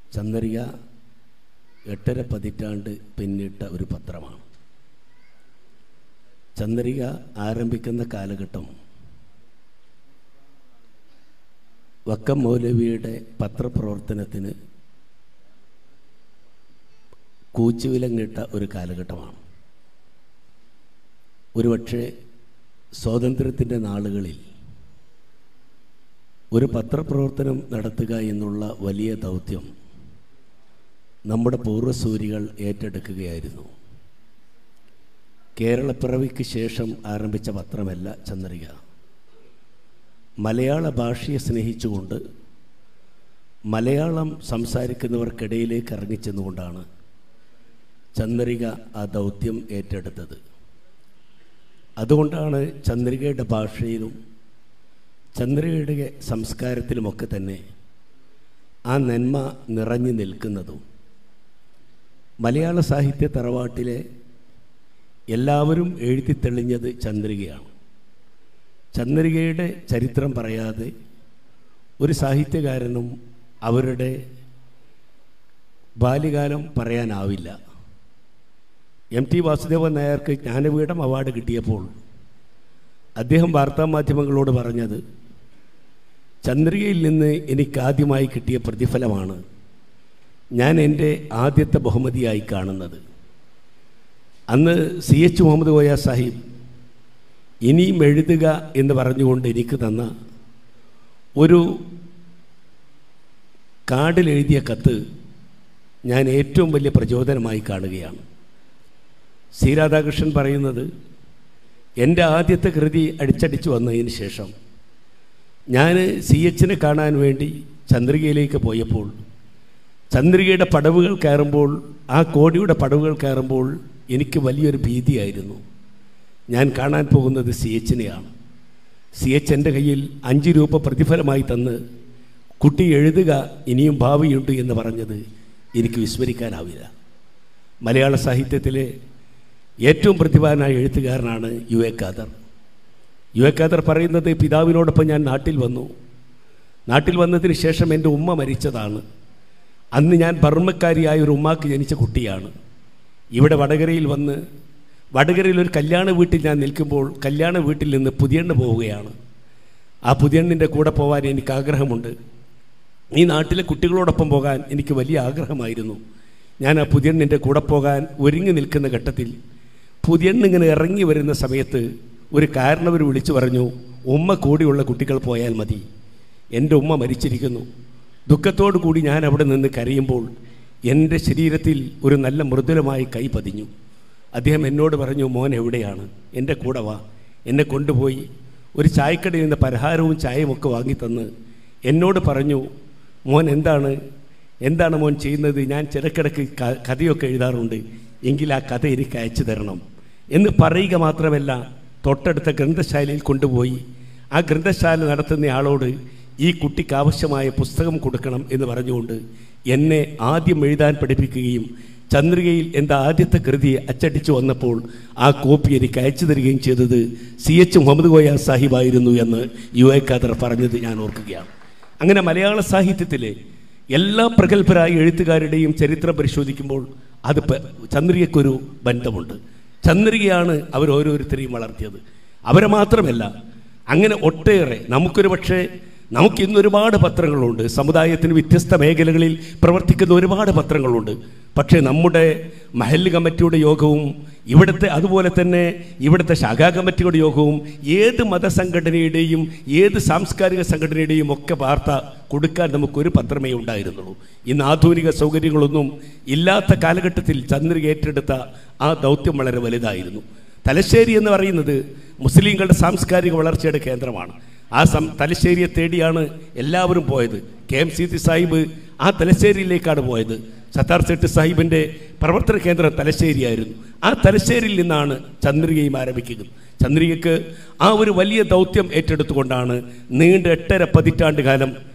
ചന്ദ്രിക എട്ടര പതിറ്റാണ്ട് പിന്നിട്ട ഒരു പത്രമാണ് ചന്ദ്രിക ആരംഭിക്കുന്ന കാലഘട്ടം വക്കം മൗലവിയുടെ പത്രപ്രവർത്തനത്തിന് കൂച്ചുവിലങ്ങിട്ട ഒരു കാലഘട്ടമാണ് ഒരുപക്ഷെ സ്വാതന്ത്ര്യത്തിൻ്റെ നാളുകളിൽ ഒരു പത്രപ്രവർത്തനം നടത്തുക എന്നുള്ള വലിയ ദൗത്യം നമ്മുടെ പൂർവ്വസൂരികൾ ഏറ്റെടുക്കുകയായിരുന്നു കേരളപ്പിറവിക്ക് ശേഷം ആരംഭിച്ച പത്രമല്ല ചന്ദ്രിക മലയാള ഭാഷയെ സ്നേഹിച്ചുകൊണ്ട് മലയാളം സംസാരിക്കുന്നവർക്കിടയിലേക്ക് ഇറങ്ങിച്ചെന്നുകൊണ്ടാണ് ചന്ദ്രിക ആ ദൗത്യം ഏറ്റെടുത്തത് അതുകൊണ്ടാണ് ചന്ദ്രികയുടെ ഭാഷയിലും ചന്ദ്രികയുടെ സംസ്കാരത്തിലുമൊക്കെ തന്നെ ആ നന്മ നിറഞ്ഞു നിൽക്കുന്നതും മലയാള സാഹിത്യ തറവാട്ടിലെ എല്ലാവരും എഴുതി തെളിഞ്ഞത് ചന്ദ്രികയാണ് ചന്ദ്രികയുടെ ചരിത്രം പറയാതെ ഒരു സാഹിത്യകാരനും അവരുടെ ബാല്യകാലം പറയാനാവില്ല എം ടി വാസുദേവൻ നായർക്ക് ജ്ഞാനപീഠം അവാർഡ് കിട്ടിയപ്പോൾ അദ്ദേഹം വാർത്താമാധ്യമങ്ങളോട് പറഞ്ഞത് ചന്ദ്രികയിൽ നിന്ന് എനിക്ക് ആദ്യമായി കിട്ടിയ പ്രതിഫലമാണ് ഞാൻ എൻ്റെ ആദ്യത്തെ ബഹുമതിയായി കാണുന്നത് അന്ന് സി എച്ച് മുഹമ്മദ് കോയ സാഹിബ് ഇനിയും എഴുതുക എന്ന് പറഞ്ഞുകൊണ്ട് എനിക്ക് തന്ന ഒരു കാർഡിൽ എഴുതിയ കത്ത് ഞാൻ ഏറ്റവും വലിയ പ്രചോദനമായി കാണുകയാണ് സി രാധാകൃഷ്ണൻ പറയുന്നത് എൻ്റെ ആദ്യത്തെ കൃതി അടിച്ചടിച്ചു വന്നതിന് ശേഷം ഞാൻ സി എച്ചിനെ കാണാൻ വേണ്ടി ചന്ദ്രികയിലേക്ക് പോയപ്പോൾ ചന്ദ്രികയുടെ പടവുകൾ കയറുമ്പോൾ ആ കോടിയുടെ പടവുകൾ കയറുമ്പോൾ എനിക്ക് വലിയൊരു ഭീതിയായിരുന്നു ഞാൻ കാണാൻ പോകുന്നത് സി എച്ചിനെയാണ് സി എച്ച് എൻ്റെ കയ്യിൽ അഞ്ച് രൂപ പ്രതിഫലമായി തന്ന് കുട്ടി എഴുതുക ഇനിയും ഭാവിയുണ്ട് എന്ന് പറഞ്ഞത് എനിക്ക് വിസ്മരിക്കാനാവില്ല മലയാള സാഹിത്യത്തിലെ ഏറ്റവും പ്രതിഭാനായ എഴുത്തുകാരനാണ് U A Khader U A Khader പറയുന്നത് പിതാവിനോടൊപ്പം ഞാൻ നാട്ടിൽ വന്നു നാട്ടിൽ വന്നതിന് ശേഷം എൻ്റെ ഉമ്മ മരിച്ചതാണ് അന്ന് ഞാൻ ബർമ്മക്കാരിയായ ഒരു ഉമ്മാക്ക് ജനിച്ച കുട്ടിയാണ് ഇവിടെ വടകരയിൽ വന്ന് വടകരയിൽ ഒരു കല്യാണ വീട്ടിൽ ഞാൻ നിൽക്കുമ്പോൾ കല്യാണ വീട്ടിൽ നിന്ന് പുതിയണ്ണ് പോവുകയാണ് ആ പുതിയണ്ണിൻ്റെ കൂടെ പോകാൻ എനിക്ക് ആഗ്രഹമുണ്ട് ഈ നാട്ടിലെ കുട്ടികളോടൊപ്പം പോകാൻ എനിക്ക് വലിയ ആഗ്രഹമായിരുന്നു ഞാൻ ആ പുതിയണ്ണിൻ്റെ കൂടെ പോകാൻ ഒരുങ്ങി നിൽക്കുന്ന ഘട്ടത്തിൽ പുതിയണ്ണിങ്ങനെ ഇറങ്ങി വരുന്ന സമയത്ത് ഒരു കാരണവർ വിളിച്ചു പറഞ്ഞു ഉമ്മ കൂടിയുള്ള കുട്ടികൾ പോയാൽ മതി എൻ്റെ ഉമ്മ മരിച്ചിരിക്കുന്നു ദുഃഖത്തോടു കൂടി ഞാൻ അവിടെ നിന്ന് കരയുമ്പോൾ എൻ്റെ ശരീരത്തിൽ ഒരു നല്ല മൃദുലമായി കൈ പതിഞ്ഞു അദ്ദേഹം എന്നോട് പറഞ്ഞു മോൻ എവിടെയാണ് എൻ്റെ കൂടെ വാ എന്നെ കൊണ്ടുപോയി ഒരു ചായക്കടയിൽ നിന്ന് പലഹാരവും ചായയും ഒക്കെ വാങ്ങിത്തന്ന് എന്നോട് പറഞ്ഞു മോൻ എന്താണ് എന്താണ് മോൻ ചെയ്യുന്നത് ഞാൻ ചിലക്കിടക്ക് ക- കഥയൊക്കെ എഴുതാറുണ്ട് എങ്കിൽ ആ കഥ എനിക്ക് അയച്ചു തരണം എന്ന് പറയുക മാത്രമല്ല തൊട്ടടുത്ത ഗ്രന്ഥശാലയിൽ കൊണ്ടുപോയി ആ ഗ്രന്ഥശാല നടത്തുന്ന ആളോട് ഈ കുട്ടിക്ക് ആവശ്യമായ പുസ്തകം കൊടുക്കണം എന്ന് പറഞ്ഞുകൊണ്ട് എന്നെ ആദ്യം എഴുതാൻ പഠിപ്പിക്കുകയും ചന്ദ്രികയിൽ എൻ്റെ ആദ്യത്തെ കൃതി അച്ചടിച്ചു വന്നപ്പോൾ ആ കോപ്പി എനിക്ക് അയച്ചു തരികയും ചെയ്തത് സി എച്ച് മുഹമ്മദ് കോയ സാഹിബായിരുന്നു എന്ന് യു എ ഖാദർ പറഞ്ഞത് ഞാൻ ഓർക്കുകയാണ് അങ്ങനെ മലയാള സാഹിത്യത്തിലെ എല്ലാ പ്രഗത്ഭരായ എഴുത്തുകാരുടെയും ചരിത്രം പരിശോധിക്കുമ്പോൾ അത് പ- ചന്ദ്രികയ്ക്കൊരു ബന്ധമുണ്ട് ചന്ദ്രികയാണ് അവർ ഓരോരുത്തരെയും വളർത്തിയത് അവരെ മാത്രമല്ല അങ്ങനെ ഒട്ടേറെ നമുക്കൊരു പക്ഷേ നമുക്ക് ഇന്ന് ഒരുപാട് പത്രങ്ങളുണ്ട് സമുദായത്തിന് വ്യത്യസ്ത മേഖലകളിൽ പ്രവർത്തിക്കുന്ന ഒരുപാട് പത്രങ്ങളുണ്ട് പക്ഷേ നമ്മുടെ മഹല്ല് കമ്മിറ്റിയുടെ യോഗവും ഇവിടുത്തെ അതുപോലെ തന്നെ ഇവിടുത്തെ ശാഖാ കമ്മിറ്റിയുടെ യോഗവും ഏത് മതസംഘടനയുടെയും ഏത് സാംസ്കാരിക സംഘടനയുടെയും ഒക്കെ വാർത്ത കൊടുക്കാൻ നമുക്കൊരു പത്രമേ ഉണ്ടായിരുന്നുള്ളൂ ഇന്ന് ആധുനിക സൗകര്യങ്ങളൊന്നും ഇല്ലാത്ത കാലഘട്ടത്തിൽ ചന്ദ്രിക ഏറ്റെടുത്ത ആ ദൗത്യം വളരെ വലുതായിരുന്നു തലശ്ശേരി എന്ന് പറയുന്നത് മുസ്ലിങ്ങളുടെ സാംസ്കാരിക വളർച്ചയുടെ കേന്ദ്രമാണ് ആ സം തലശ്ശേരിയെ തേടിയാണ് എല്ലാവരും പോയത് കെ എം സീതി സാഹിബ് ആ തലശ്ശേരിയിലേക്കാണ് പോയത് സത്താർ സെട്ട് സാഹിബിൻ്റെ പ്രവർത്തന കേന്ദ്രം തലശ്ശേരിയായിരുന്നു ആ തലശ്ശേരിയിൽ നിന്നാണ് ചന്ദ്രികയും ആരംഭിക്കുന്നത് ചന്ദ്രികയ്ക്ക് ആ ഒരു വലിയ ദൗത്യം ഏറ്റെടുത്തുകൊണ്ടാണ് നീണ്ട എട്ടര പതിറ്റാണ്ട് കാലം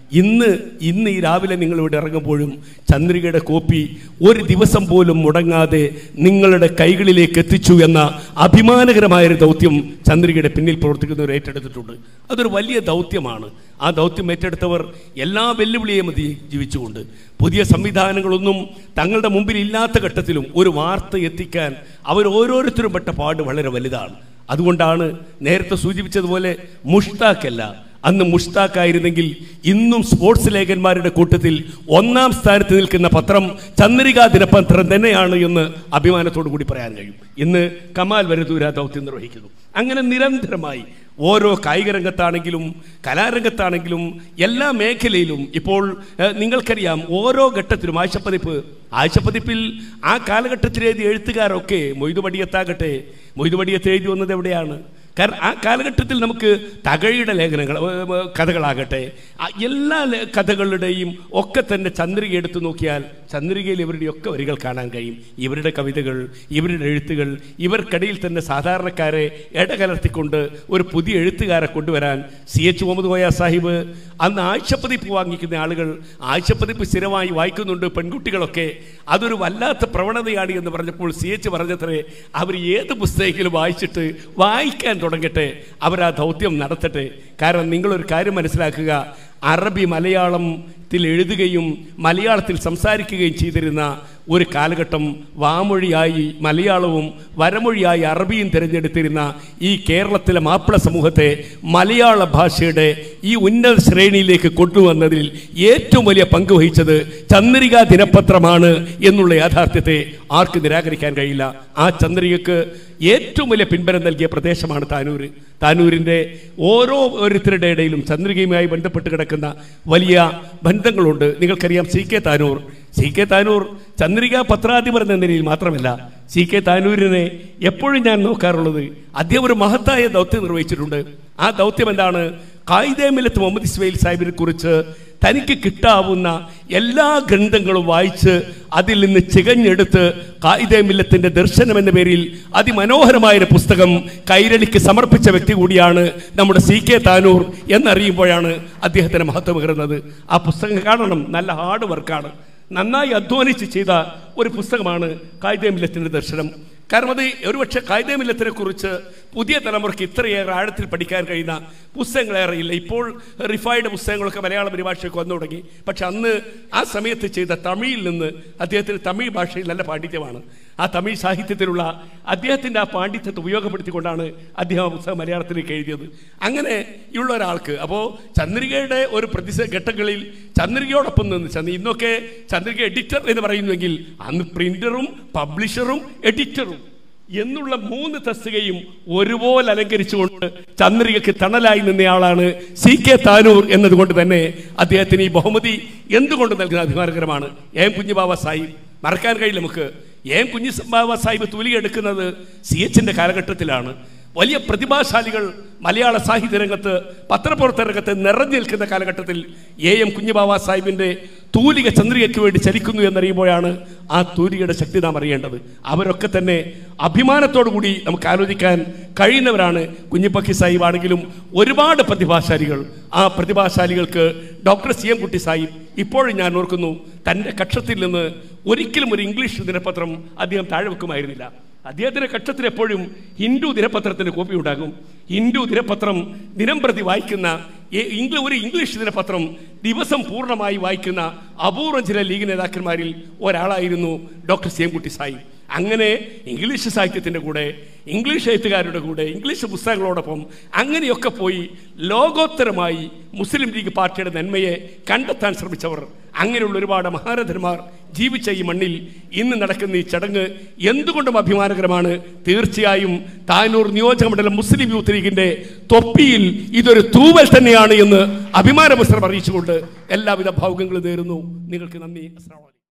ഇന്ന് ഇന്ന് ഈ രാവിലെ നിങ്ങൾ ഇവിടെ ഇറങ്ങുമ്പോഴും ചന്ദ്രികയുടെ കോപ്പി ഒരു ദിവസം പോലും മുടങ്ങാതെ നിങ്ങളുടെ കൈകളിലേക്ക് എത്തിച്ചു എന്ന അഭിമാനകരമായൊരു ദൗത്യം ചന്ദ്രികയുടെ പിന്നിൽ പ്രവർത്തിക്കുന്നവർ ഏറ്റെടുത്തിട്ടുണ്ട് അതൊരു വലിയ ദൗത്യമാണ് ആ ദൗത്യം ഏറ്റെടുത്തവർ എല്ലാ വെല്ലുവിളിയും മതി ജീവിച്ചുകൊണ്ട് പുതിയ സംവിധാനങ്ങളൊന്നും തങ്ങളുടെ മുമ്പിൽ ഇല്ലാത്ത ഘട്ടത്തിലും ഒരു വാർത്ത എത്തിക്കാൻ അവർ ഓരോരുത്തരും പെട്ട പാട് വളരെ വലുതാണ് അതുകൊണ്ടാണ് നേരത്തെ സൂചിപ്പിച്ചതുപോലെ മുഷ്താഖല്ല അന്ന് മുഷ്താഖായിരുന്നെങ്കിൽ ഇന്നും സ്പോർട്സ് ലേഖന്മാരുടെ കൂട്ടത്തിൽ ഒന്നാം സ്ഥാനത്ത് നിൽക്കുന്ന പത്രം ചന്ദ്രിക ദിനപത്രം തന്നെയാണ് എന്ന് അഭിമാനത്തോടു കൂടി പറയാൻ കഴിയും ഇന്ന് കമാൽ വരദൂര ദൗത്യം നിർവഹിക്കുന്നു അങ്ങനെ നിരന്തരമായി ഓരോ കായിക രംഗത്താണെങ്കിലും കലാരംഗത്താണെങ്കിലും എല്ലാ മേഖലയിലും ഇപ്പോൾ ഏഹ്, നിങ്ങൾക്കറിയാം ഓരോ ഘട്ടത്തിലും ആഴ്ചപ്പതിപ്പ് ആഴ്ചപ്പതിപ്പിൽ ആ കാലഘട്ടത്തിൽ എഴുതിയ എഴുത്തുകാരൊക്കെ മൊയ്തുപടിയത്താകട്ടെ മൊയ്തുപടിയത്ത് എഴുതി വന്നത് എവിടെയാണ് കാരണം ആ കാലഘട്ടത്തിൽ നമുക്ക് തകഴിയുടെ ലേഖനങ്ങൾ ഏ, ഏ, കഥകളാകട്ടെ ആ എല്ലാ ലേ- കഥകളുടെയും ഒക്കെ തന്നെ ചന്ദ്രിക എടുത്തു നോക്കിയാൽ ചന്ദ്രികയിൽ ഇവരുടെ ഒക്കെ വരികൾ കാണാൻ കഴിയും ഇവരുടെ കവിതകൾ ഇവരുടെ എഴുത്തുകൾ ഇവർക്കിടയിൽ തന്നെ സാധാരണക്കാരെ ഇടകലർത്തിക്കൊണ്ട് ഒരു പുതിയ എഴുത്തുകാരെ കൊണ്ടുവരാൻ സി എച്ച് മുഹമ്മദ് കോയ സാഹിബ് അന്ന് ആഴ്ചപ്പതിപ്പ് വാങ്ങിക്കുന്ന ആളുകൾ ആഴ്ചപ്പതിപ്പ് സ്ഥിരമായി വായിക്കുന്നുണ്ട് പെൺകുട്ടികളൊക്കെ അതൊരു വല്ലാത്ത പ്രവണതയാണ് എന്ന് പറഞ്ഞപ്പോൾ സി എച്ച് പറഞ്ഞത്രേ അവർ ഏത് പുസ്തകമെങ്കിലും വായിച്ചിട്ട് വായിക്കാൻ തുടങ്ങട്ടെ അവർ ആ ദൗത്യം നടത്തട്ടെ കാരണം നിങ്ങളൊരു കാര്യം മനസ്സിലാക്കുക അറബി മലയാളത്തിൽ എഴുതുകയും മലയാളത്തിൽ സംസാരിക്കുകയും ചെയ്തിരുന്ന ഒരു കാലഘട്ടം വാമൊഴിയായി മലയാളവും വരമൊഴിയായി അറബിയും തിരഞ്ഞെടുത്തിരുന്ന ഈ കേരളത്തിലെ മാപ്പിള സമൂഹത്തെ മലയാള ഭാഷയുടെ ഈ ഉന്നത ശ്രേണിയിലേക്ക് കൊണ്ടുവന്നതിൽ ഏറ്റവും വലിയ പങ്ക് വഹിച്ചത് ചന്ദ്രിക ദിനപത്രമാണ് എന്നുള്ള യാഥാർത്ഥ്യത്തെ ആർക്ക് നിരാകരിക്കാൻ കഴിയില്ല ആ ചന്ദ്രികക്ക് ഏറ്റവും വലിയ പിൻബലം നൽകിയ പ്രദേശമാണ് താനൂര് താനൂരിൻ്റെ ഓരോരുത്തരുടെ ഇടയിലും ചന്ദ്രികയുമായി ബന്ധപ്പെട്ട് കിടക്കുന്ന വലിയ ബന്ധങ്ങളുണ്ട് നിങ്ങൾക്കറിയാം C K Tanur C K Tanur Chandrika പത്രാധിപർ എന്ന നിലയിൽ മാത്രമല്ല സി കെ താനൂരിനെ എപ്പോഴും ഞാൻ നോക്കാറുള്ളത് അദ്ദേഹം ഒരു മഹത്തായ ദൗത്യം നിർവഹിച്ചിട്ടുണ്ട് ആ ദൗത്യം എന്താണ് കായിദേ മില്ലത്ത് മുഹമ്മദ് ഇസ്മായിൽ സാഹിബിനെ കുറിച്ച് തനിക്ക് കിട്ടാവുന്ന എല്ലാ ഗ്രന്ഥങ്ങളും വായിച്ച് അതിൽ നിന്ന് ചികഞ്ഞെടുത്ത് കായിദേ മില്ലത്തിന്റെ ദർശനം എന്ന പേരിൽ അതിമനോഹരമായൊരു പുസ്തകം കൈരളിക്ക് സമർപ്പിച്ച വ്യക്തി കൂടിയാണ് നമ്മുടെ സി കെ താനൂർ എന്നറിയുമ്പോഴാണ് അദ്ദേഹത്തിന് മഹത്വമേറുന്നത് ആ പുസ്തകം കാണണം നല്ല ഹാർഡ് വർക്കാണ് നന്നായി അധ്വാനിച്ച് ചെയ്ത ഒരു പുസ്തകമാണ് കായിദേ മില്ലത്തിന്റെ ദർശനം കാരണം അത് ഒരുപക്ഷെ കായിദേ മില്ലത്തിനെ കുറിച്ച് പുതിയ തലമുറയ്ക്ക് ഇത്രയേറെ ആഴത്തിൽ പഠിക്കാൻ കഴിയുന്ന പുസ്തകങ്ങളേറെ ഇല്ല ഇപ്പോൾ റിഫൈഡ് പുസ്തകങ്ങളൊക്കെ മലയാള പരിഭാഷയൊക്കെ വന്നു തുടങ്ങി പക്ഷെ അന്ന് ആ സമയത്ത് ചെയ്ത തമിഴിൽ നിന്ന് അദ്ദേഹത്തിന് തമിഴ് ഭാഷയിൽ നല്ല പാണ്ഡിത്യമാണ് ആ തമിഴ് സാഹിത്യത്തിലുള്ള അദ്ദേഹത്തിൻ്റെ ആ പാണ്ഡിത്യത്തെ ഉപയോഗപ്പെടുത്തിക്കൊണ്ടാണ് അദ്ദേഹം ആ പുസ്തകം മലയാളത്തിലേക്ക് എഴുതിയത് അങ്ങനെ ഉള്ള ഒരാൾക്ക് അപ്പോൾ ചന്ദ്രികയുടെ ഒരു പ്രതിസ ഘട്ടങ്ങളിൽ ചന്ദ്രികയോടൊപ്പം നിന്ന് ചന്ദ്ര ഇന്നൊക്കെ ചന്ദ്രിക എഡിറ്റർ എന്ന് പറയുന്നുവെങ്കിൽ അന്ന് പ്രിന്ററും പബ്ലിഷറും എഡിറ്ററും എന്നുള്ള മൂന്ന് തസ്തികയും ഒരുപോലെ അലങ്കരിച്ചുകൊണ്ട് ചന്ദ്രികയ്ക്ക് തണലായി നിന്നയാളാണ് സി കെ താനൂർ എന്നതുകൊണ്ട് തന്നെ അദ്ദേഹത്തിന് ഈ ബഹുമതി എന്തുകൊണ്ട് നൽകുന്ന അഭിമാനകരമാണ് എം കുഞ്ഞുബാബ സാഹിബ് മറക്കാൻ കഴിയില്ല നമുക്ക് എം കുഞ്ഞു ബാബ സാഹിബ് തൂലിയെടുക്കുന്നത് സി എച്ചിന്റെ കാലഘട്ടത്തിലാണ് വലിയ പ്രതിഭാശാലികൾ മലയാള സാഹിത്യ രംഗത്ത് പത്രപ്രവർത്തന രംഗത്ത് നിറഞ്ഞു നിൽക്കുന്ന കാലഘട്ടത്തിൽ എ എം കുഞ്ഞുബാബ സാഹിബിന്റെ തൂലിക ചന്ദ്രികയ്ക്ക് വേണ്ടി ചലിക്കുന്നു എന്നറിയുമ്പോഴാണ് ആ തൂലികയുടെ ശക്തി നാം അറിയേണ്ടത് അവരൊക്കെ തന്നെ അഭിമാനത്തോടു കൂടി നമുക്ക് ആലോചിക്കാൻ കഴിയുന്നവരാണ് കുഞ്ഞിപ്പക്കി സാഹിബ് ആണെങ്കിലും ഒരുപാട് പ്രതിഭാശാലികൾ ആ പ്രതിഭാശാലികൾക്ക് ഡോക്ടർ സി എം കുട്ടി സാഹിബ് ഇപ്പോഴും ഞാൻ ഓർക്കുന്നു തൻ്റെ കക്ഷത്തിൽ നിന്ന് ഒരിക്കലും ഒരു ഇംഗ്ലീഷ് ദിനപത്രം അദ്ദേഹം താഴെ വെക്കുമായിരുന്നില്ല അദ്ദേഹത്തിന്റെ കക്ഷത്തിൽ എപ്പോഴും ഹിന്ദു ദിനപത്രത്തിന് കോപ്പി ഉണ്ടാകും ഹിന്ദു ദിനപത്രം ദിനം പ്രതി വായിക്കുന്ന ഏ- ഇംഗ്ല ഒരു ഇംഗ്ലീഷ് ദിനപത്രം ദിവസം പൂർണ്ണമായി വായിക്കുന്ന അപൂർവം ചില ലീഗ് നേതാക്കന്മാരിൽ ഒരാളായിരുന്നു ഡോക്ടർ സി എം കുട്ടി സായി അങ്ങനെ ഇംഗ്ലീഷ് സാഹിത്യത്തിൻ്റെ കൂടെ ഇംഗ്ലീഷ് എഴുത്തുകാരുടെ കൂടെ ഇംഗ്ലീഷ് പുസ്തകങ്ങളോടൊപ്പം അങ്ങനെയൊക്കെ പോയി ലോകോത്തരമായി മുസ്ലിം ലീഗ് പാർട്ടിയുടെ നന്മയെ കണ്ടെത്താൻ ശ്രമിച്ചവർ അങ്ങനെയുള്ള ഒരുപാട് മഹാരഥന്മാർ ജീവിച്ച ഈ മണ്ണിൽ ഇന്ന് നടക്കുന്ന ഈ ചടങ്ങ് എന്തുകൊണ്ടും അഭിമാനകരമാണ് തീർച്ചയായും താനൂർ നിയോജകമണ്ഡലം മുസ്ലിം യൂത്ത് ലീഗിന്റെ തൊപ്പിയിൽ ഇതൊരു തൂവൽ തന്നെയാണ് എന്ന് അഭിമാന പുസ്തകം അറിയിച്ചുകൊണ്ട് എല്ലാവിധ ഭാവുകങ്ങളും നേരുന്നു നിങ്ങൾക്ക് നന്ദി അസ്സലാമു അലൈക്കും